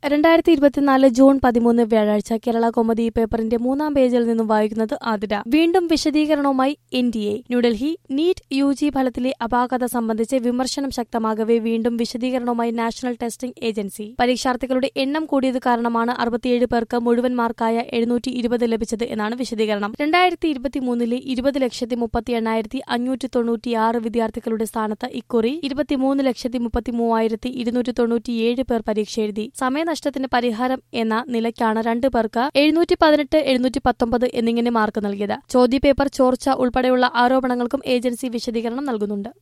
രണ്ടായിരത്തി ഇരുപത്തിനാല് ജൂൺ പതിമൂന്ന് വ്യാഴാഴ്ച കേരള കോമഡി പേപ്പറിന്റെ മൂന്നാം പേജിൽ നിന്നും വായിക്കുന്നത് ആതിര വീണ്ടും വിശദീകരണവുമായി N D A New Delhi NEET U G ഫലത്തിലെ അപാകത സംബന്ധിച്ച് വിമർശനം ശക്തമാകവെ വീണ്ടും വിശദീകരണവുമായി നാഷണൽ ടെസ്റ്റിംഗ് ഏജൻസി പരീക്ഷാർത്ഥികളുടെ എണ്ണം കൂടിയത് കാരണമാണ് അറുപത്തിയേഴ് പേർക്ക് മുഴുവൻ മാർക്കായ എഴുന്നൂറ്റി ഇരുപത് ലഭിച്ചത് എന്നാണ് വിശദീകരണം രണ്ടായിരത്തി ഇരുപത്തിമൂന്നിലെ ഇരുപത് ലക്ഷത്തി മുപ്പത്തി എണ്ണായിരത്തി അഞ്ഞൂറ്റി തൊണ്ണൂറ്റിയാറ് വിദ്യാർത്ഥികളുടെ സ്ഥാനത്ത് ഇക്കുറി ഇരുപത്തിമൂന്ന് ലക്ഷത്തി മുപ്പത്തി മൂവായിരത്തി ഇരുന്നൂറ്റി തൊണ്ണൂറ്റിയേഴ് പേർ പരീക്ഷ എഴുതി സമയനഷ്ടത്തിന് പരിഹാരം എന്ന നിലയ്ക്കാണ് രണ്ടു പേർക്ക് എഴുന്നൂറ്റി പതിനെട്ട് എഴുന്നൂറ്റി പത്തൊമ്പത് എന്നിങ്ങനെ മാർക്ക് നൽകിയത് ചോദ്യപേപ്പർ ചോർച്ച ഉൾപ്പെടെയുള്ള ആരോപണങ്ങൾക്കും ഏജൻസി വിശദീകരണം നൽകുന്നുണ്ട്